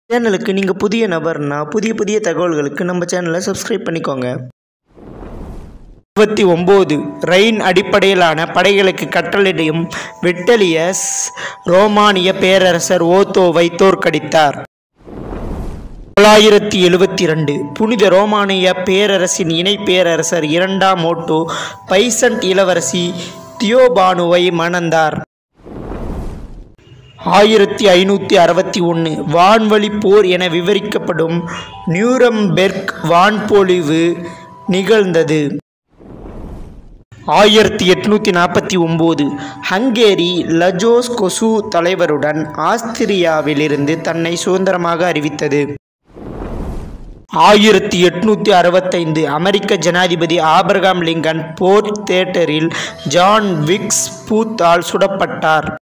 சேனலுக்கு நீங்கள் புதிய நபர்னா புதிய புதிய தகவல்களுக்கு நம்ம சேனலை சப்ஸ்கிரைப் பண்ணிக்கோங்க இருபத்தி ஒம்பது ரெயின் அடிப்படையிலான படைகளுக்கு கட்டளையிடும் விட்டலியஸ் ரோமானிய பேரரசர் ஓத்தோவை தோற்கடித்தார் தொள்ளாயிரத்தி எழுபத்தி ரெண்டு புனித ரோமானிய பேரரசின் இணை பேரரசர் இரண்டாம் ஓட்டோ பைசன்ட் இளவரசி தியோபானுவை மணந்தார் ஆயிரத்தி ஐநூற்றி அறுபத்தி ஒன்று வான்வழி போர் என விவரிக்கப்படும் நியூரம்பெர்க் வான்பொழிவு நிகழ்ந்தது ஆயிரத்தி எட்நூற்றி நாற்பத்தி ஒம்பது ஹங்கேரி லஜோஸ் கொசு தலைவருடன் ஆஸ்திரியாவிலிருந்து தன்னை சுதந்திரமாக அறிவித்தது ஆயிரத்தி எட்நூற்றி அறுபத்தைந்து அமெரிக்க ஜனாதிபதி ஆபிரகாம் லிங்கன் போர்ட் தியேட்டரில் ஜான் விக்ஸ் பூத்தால் சுடப்பட்டார்